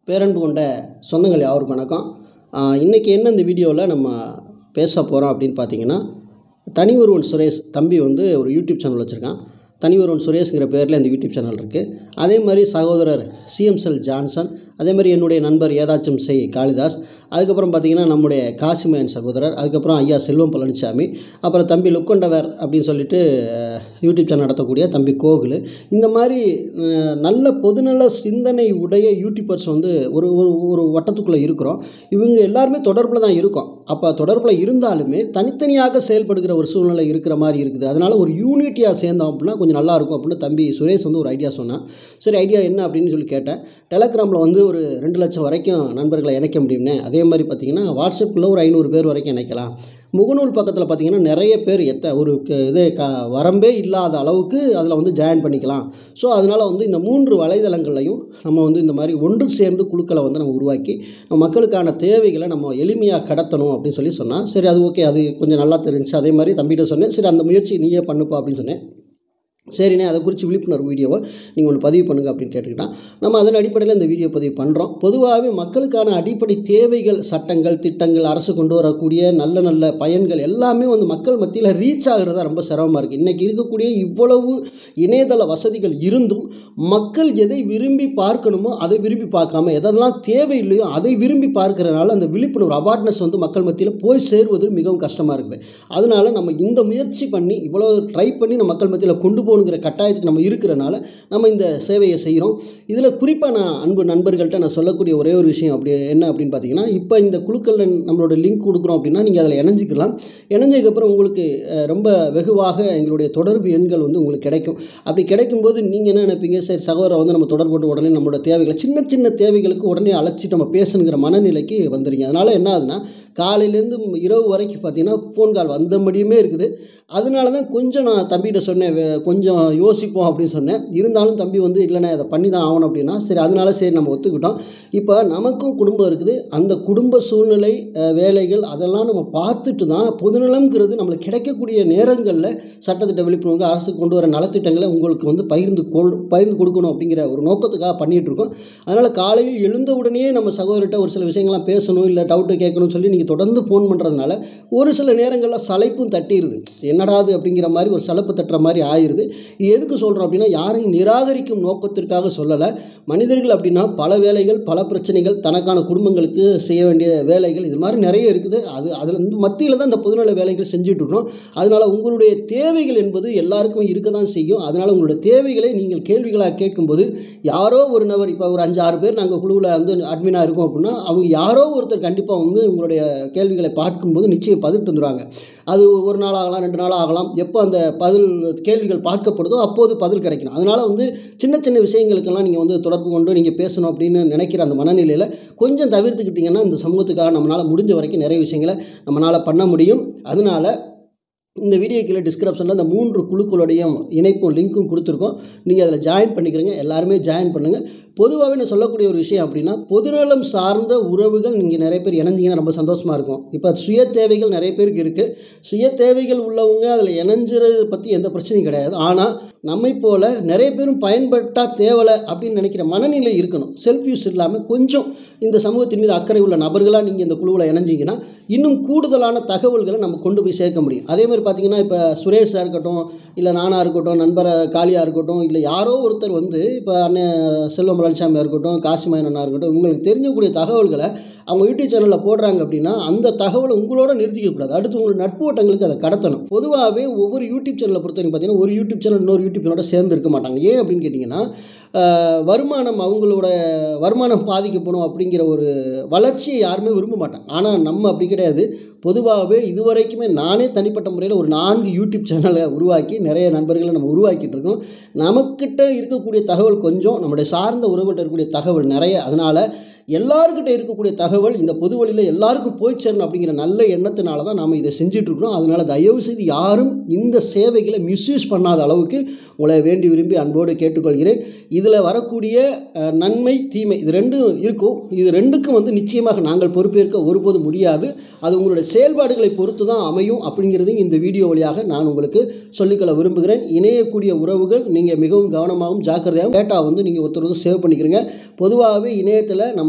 பேரன்பு கொண்ட சொந்தங்கள் யாருக்கும் வணக்கம் இன்றைக்கி என்ன இந்த வீடியோவில் நம்ம பேச போகிறோம் அப்படின்னு பார்த்தீங்கன்னா தனி ஒருவன் சுரேஷ் தம்பி வந்து ஒரு யூடியூப் சேனல் வச்சுருக்கான் தனி ஒருவன் சுரேஷ்ங்கிற பேரில் இந்த யூடியூப் சேனல் இருக்குது அதே மாதிரி சகோதரர் சிஎம்செல் ஜான்சன் அதே மாதிரி என்னுடைய நண்பர் ஏதாச்சும் செய் காளிதாஸ் அதுக்கப்புறம் பார்த்திங்கன்னா நம்முடைய காசிமயன் சகோதரர் அதுக்கப்புறம் ஐயா செல்வம் பழனிசாமி அப்புறம் தம்பி லுக்கொண்டவர் அப்படின்னு சொல்லிட்டு அஹ், யூடியூப் சேனல் நடத்தக்கூடிய தம்பி கோகுல் இந்த மாதிரி அஹ், நல்ல பொதுநல சிந்தனை உடைய யூடியூபர்ஸ் வந்து ஒரு ஒரு ஒரு வட்டத்துக்குள்ளே இருக்கிறோம் இவங்க எல்லாருமே தொடர்பில் தான் இருக்கோம் அப்போ தொடர்பில் இருந்தாலுமே தனித்தனியாக செயல்படுகிற ஒரு சூழ்நிலை இருக்கிற மாதிரி இருக்குது அதனால் ஒரு யூனிட்டியாக சேர்ந்தோம் அப்படின்னா கொஞ்சம் நல்லா இருக்கும் அப்படின்னு தம்பி சுரேஷ் வந்து ஒரு ஐடியா சொன்னான் சரி ஐடியா என்ன அப்படின்னு சொல்லி கேட்டேன் டெலகிராமில் வந்து ஒரு ரெண்டு லட்சம் வரைக்கும் நண்பர்களை இணைக்க முடியும்னே அதே மாதிரி பார்த்தீங்கன்னா வாட்ஸ்அப்பில் ஒரு ஐநூறு பேர் வரைக்கும் இணைக்கலாம் முகநூல் பக்கத்தில் பார்த்தீங்கன்னா நிறைய பேர் எத்த ஒரு க- இது க வரம்பே இல்லாத அளவுக்கு அதில் வந்து ஜாயின் பண்ணிக்கலாம் ஸோ அதனால் வந்து இந்த மூன்று வலைதளங்களையும் நம்ம வந்து இந்த மாதிரி ஒன்று சேர்ந்து குழுக்களை வந்து நம்ம உருவாக்கி நம்ம மக்களுக்கான தேவைகளை நம்ம எளிமையாக கடத்தணும் அப்படின்னு சொல்லி சொன்னால் சரி அது ஓகே அது கொஞ்சம் நல்லா தெரிஞ்சுச்சு அதே மாதிரி தம்பிகிட்ட சொன்னேன் சரி அந்த முயற்சி நீயே பண்ணுப்பா அப்படின்னு சொன்னேன் சரிண்ணே அதை குறித்து விழிப்புணர்வு வீடியோவை நீங்கள் ஒன்று பதிவு பண்ணுங்கள் அப்படின்னு கேட்டுக்கிட்டான் நம்ம அதன் அடிப்படையில் இந்த வீடியோ பதிவு பண்ணுறோம் பொதுவாகவே மக்களுக்கான அடிப்படை தேவைகள் சட்டங்கள் திட்டங்கள் அரசு கொண்டு வரக்கூடிய நல்ல நல்ல பயன்கள் எல்லாமே வந்து மக்கள் மத்தியில் ரீச் ஆகிறது ரொம்ப சிரமமாக இருக்குது இன்றைக்கி இருக்கக்கூடிய இவ்வளவு இணையதள வசதிகள் இருந்தும் மக்கள் எதை விரும்பி பார்க்கணுமோ அதை விரும்பி பார்க்காம எதெல்லாம் தேவையில்லையோ அதை விரும்பி பார்க்கறதுனால அந்த விழிப்புணர்வு அவார்ட்னஸ் வந்து மக்கள் மத்தியில் போய் சேருவது மிகவும் கஷ்டமாக இருக்குது அதனால நம்ம இந்த முயற்சி பண்ணி இவ்வளோ ட்ரை பண்ணி நம்ம மக்கள் மத்தியில் கொண்டு போகணுங்கிற கட்டாயத்துக்கு நம்ம இருக்கிறனால நம்ம இந்த சேவையை செய்கிறோம் இதில் குறிப்பாக நான் அன்பு நண்பர்கள்ட்ட நான் சொல்லக்கூடிய ஒரே ஒரு விஷயம் அப்படி என்ன அப்படின்னு பார்த்தீங்கன்னா இப்போ இந்த குழுக்களில் நம்மளோட லிங்க் கொடுக்குறோம் அப்படின்னா நீங்கள் அதில் இணைஞ்சிக்கலாம் இணைஞ்சதுக்கப்புறம் உங்களுக்கு அஹ், ரொம்ப வெகுவாக எங்களுடைய தொடர்பு எண்கள் வந்து உங்களுக்கு கிடைக்கும் அப்படி கிடைக்கும்போது நீங்கள் என்ன நினைப்பீங்க சரி சகோதரரை வந்து நம்ம தொடர்பு கொண்டு உடனே நம்மளோட தேவைகளை சின்ன சின்ன தேவைகளுக்கு உடனே அழைச்சிட்டு நம்ம பேசணுங்கிற மனநிலைக்கு வந்துடுங்க அதனால் என்ன ஆகுதுன்னா காலையிலேருந்து இரவு வரைக்கும் பார்த்தீங்கன்னா ஃபோன் கால் வந்த முடியுமே இருக்குது அதனால தான் கொஞ்சம் நான் தம்பிகிட்ட சொன்னேன் வே- கொஞ்சம் யோசிப்போம் அப்படின்னு சொன்னேன் இருந்தாலும் தம்பி வந்து இல்லைண்ணே அதை பண்ணி தான் ஆகணும் அப்படின்னா சரி அதனால சரி நம்ம ஒத்துக்கிட்டோம் இப்போ நமக்கும் குடும்பம் இருக்குது அந்த குடும்ப சூழ்நிலை அஹ், வேலைகள் அதெல்லாம் நம்ம பார்த்துட்டு தான் பொதுநலம்ங்கிறது நம்மளுக்கு கிடைக்கக்கூடிய நேரங்களில் சட்டத்திட்ட விழிப்புணர்வு அரசு கொண்டு வர நலத்திட்டங்களை உங்களுக்கு வந்து பகிர்ந்து கொள் பகிர்ந்து கொடுக்கணும் அப்படிங்கிற ஒரு நோக்கத்துக்காக பண்ணிகிட்டு இருக்கோம் அதனால் காலையில் எழுந்த உடனே நம்ம சகோதரிட்ட ஒரு சில விஷயங்கள்லாம் பேசணும் இல்லை டவுட்டு கேட்கணும்னு சொல்லி நீங்கள் தொடர்ந்து ஃபோன் பண்ணுறதுனால ஒரு சில நேரங்களில் சலைப்பும் தட்டிடுது என்னடாது அப்படிங்கிற மாதிரி ஒரு சலப்பு தட்டுற மாதிரி ஆயிடுது இது எதுக்கு சொல்கிறோம் அப்படின்னா யாரையும் நிராகரிக்கும் நோக்கத்திற்காக சொல்லலை மனிதர்கள் அப்படின்னா பல வேலைகள் பல பிரச்சனைகள் தனக்கான குடும்பங்களுக்கு செய்ய வேண்டிய வேலைகள் இது மாதிரி நிறைய இருக்குது அது அதில் வந்து மத்தியில் தான் இந்த பொதுநல வேலைகள் செஞ்சுட்டு இருக்கோம் அதனால் உங்களுடைய தேவைகள் என்பது எல்லாருக்குமே இருக்க தான் செய்யும் அதனால் உங்களுடைய தேவைகளை நீங்கள் கேள்விகளாக கேட்கும்போது யாரோ ஒரு நபர் இப்போ ஒரு அஞ்சு ஆறு பேர் நாங்கள் குழுவில் வந்து அட்மினாக இருக்கோம் அப்படின்னா அவங்க யாரோ ஒருத்தர் கண்டிப்பாக வந்து உங்களுடைய கேள்விகளை பார்க்கும்போது நிச்சயம் பதில் தந்துடுவாங்க அது ஒரு நாள் ஆகலாம் ரெண்டு நாள் ஆகலாம் எப்போ அந்த பதில் கேள்விகள் பார்க்கப்படுதோ அப்போது பதில் கிடைக்கணும் அதனால் வந்து சின்ன சின்ன விஷயங்களுக்கெல்லாம் நீங்கள் வந்து தொடர்பு கொண்டு நீங்கள் பேசணும் அப்படின்னு நினைக்கிற அந்த மனநிலையில் கொஞ்சம் தவிர்த்துக்கிட்டிங்கன்னா இந்த சமூகத்துக்காக நம்மளால் முடிஞ்ச வரைக்கும் நிறைய விஷயங்களை நம்மளால் பண்ண முடியும் அதனால இந்த வீடியோ கீழே டிஸ்கிரிப்ஷனில் இந்த மூன்று குழுக்களுடையும் இணைப்பும் லிங்க்கும் கொடுத்துருக்கோம் நீங்கள் அதில் ஜாயின் பண்ணிக்கிறீங்க எல்லாருமே ஜாயின் பண்ணுங்கள் பொதுவாகவே நான் சொல்லக்கூடிய ஒரு விஷயம் அப்படின்னா பொதுநலம் சார்ந்த உறவுகள் நீங்கள் நிறைய பேர் இணைஞ்சிங்கன்னா ரொம்ப சந்தோஷமாக இருக்கும் இப்போ சுய தேவைகள் நிறைய பேருக்கு இருக்குது சுய தேவைகள் உள்ளவங்க அதில் இணைஞ்சிறது பற்றி எந்த பிரச்சனையும் கிடையாது ஆனால் நம்மை போல் நிறைய பேரும் பயன்பட்டால் தேவலை அப்படின்னு நினைக்கிற மனநிலை இருக்கணும் செல்ஃப் யூஸ் இல்லாமல் கொஞ்சம் இந்த சமூகத்தின் மீது அக்கறை உள்ள நபர்களாக நீங்கள் இந்த குழுவில் இணைஞ்சிங்கன்னா இன்னும் கூடுதலான தகவல்களை நம்ம கொண்டு போய் சேர்க்க முடியும் அதே மாதிரி பார்த்தீங்கன்னா இப்போ சுரேஷாக இருக்கட்டும் இல்லை நானாக இருக்கட்டும் நண்பர் காளியாக இருக்கட்டும் இல்லை யாரோ ஒருத்தர் வந்து இப்போ அண்ணன் செல்வம் பழனிசாமியாக இருக்கட்டும் காசிமயனனாக இருக்கட்டும் உங்களுக்கு தெரிஞ்சக்கூடிய தகவல்களை அவங்க யூடியூப் சேனலில் போடுறாங்க அப்படின்னா அந்த தகவலை உங்களோட நிறுத்திக்கக்கூடாது அடுத்து உங்களுக்கு நட்பு வட்டங்களுக்கு அதை கடத்தணும் பொதுவாகவே ஒவ்வொரு யூடியூப் சேனலை பொறுத்த வரைக்கும் பார்த்தீங்கன்னா ஒரு யூடியூப் சேனல் இன்னொரு யூடியூப் சேனலோட சேர்ந்து இருக்க மாட்டாங்க ஏன் அப்படின்னு கேட்டிங்கன்னா ஆஹ், வருமானம் அவங்களோட வருமானம் பாதிக்கப்படும் அப்படிங்கிற ஒரு வளர்ச்சியை யாருமே விரும்ப மாட்டாங்க ஆனால் நம்ம அப்படி கிடையாது பொதுவாகவே இதுவரைக்குமே நானே தனிப்பட்ட முறையில் ஒரு நான்கு யூடியூப் சேனலை உருவாக்கி நிறைய நண்பர்களை நம்ம உருவாக்கிட்டு இருக்கோம் நமக்கிட்ட இருக்கக்கூடிய தகவல் கொஞ்சம் நம்முடைய சார்ந்த உறவுகிட்ட இருக்கக்கூடிய தகவல் நிறைய அதனால் எல்லாருக்கிட்ட இருக்கக்கூடிய தகவல் இந்த பொது வழியில் எல்லாருக்கும் போய் சேரணும் அப்படிங்கிற நல்ல எண்ணத்தினால தான் நாம் இதை செஞ்சிட்ருக்கோம் அதனால் தயவு செய்து யாரும் இந்த சேவைகளை மிஸ்யூஸ் பண்ணாத அளவுக்கு உங்களை வேண்டி விரும்பி அன்போடு கேட்டுக்கொள்கிறேன் இதில் வரக்கூடிய அஹ், நன்மை தீமை இது ரெண்டும் இருக்கும் இது ரெண்டுக்கும் வந்து நிச்சயமாக நாங்கள் பொறுப்பேற்க ஒருபோதும் முடியாது அது உங்களுடைய செயல்பாடுகளை பொறுத்து தான் அமையும் அப்படிங்கிறதையும் இந்த வீடியோ வழியாக நான் உங்களுக்கு சொல்லிக்கொள்ள விரும்புகிறேன் இணையக்கூடிய உறவுகள் நீங்கள் மிகவும் கவனமாகவும் ஜாக்கிரதையாகவும் டேட்டா வந்து நீங்கள் ஒருத்தர் வந்து சேவ் பண்ணிக்கிறீங்க பொதுவாகவே இணையத்தில் நம்ம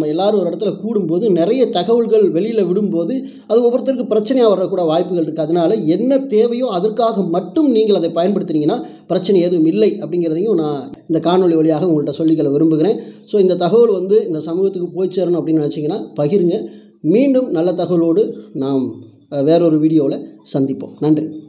நம்ம எல்லாரும் ஒரு இடத்துல கூடும்போது நிறைய தகவல்கள் வெளியில் விடும்போது அது ஒவ்வொருத்தருக்கு பிரச்சனையாக வரக்கூட வாய்ப்புகள் இருக்குது அதனால் என்ன தேவையோ அதற்காக மட்டும் நீங்கள் அதை பயன்படுத்தினீங்கன்னா பிரச்சனை எதுவும் இல்லை அப்படிங்கிறதையும் நான் இந்த காணொளி வழியாக உங்கள்கிட்ட சொல்லிக்கொள்ள விரும்புகிறேன் ஸோ இந்த தகவல் வந்து இந்த சமூகத்துக்கு போய் சேரணும் அப்படின்னு நினச்சிங்கன்னா பகிருங்க மீண்டும் நல்ல தகவலோடு நாம் அஹ், வேறொரு வீடியோவில் சந்திப்போம் நன்றி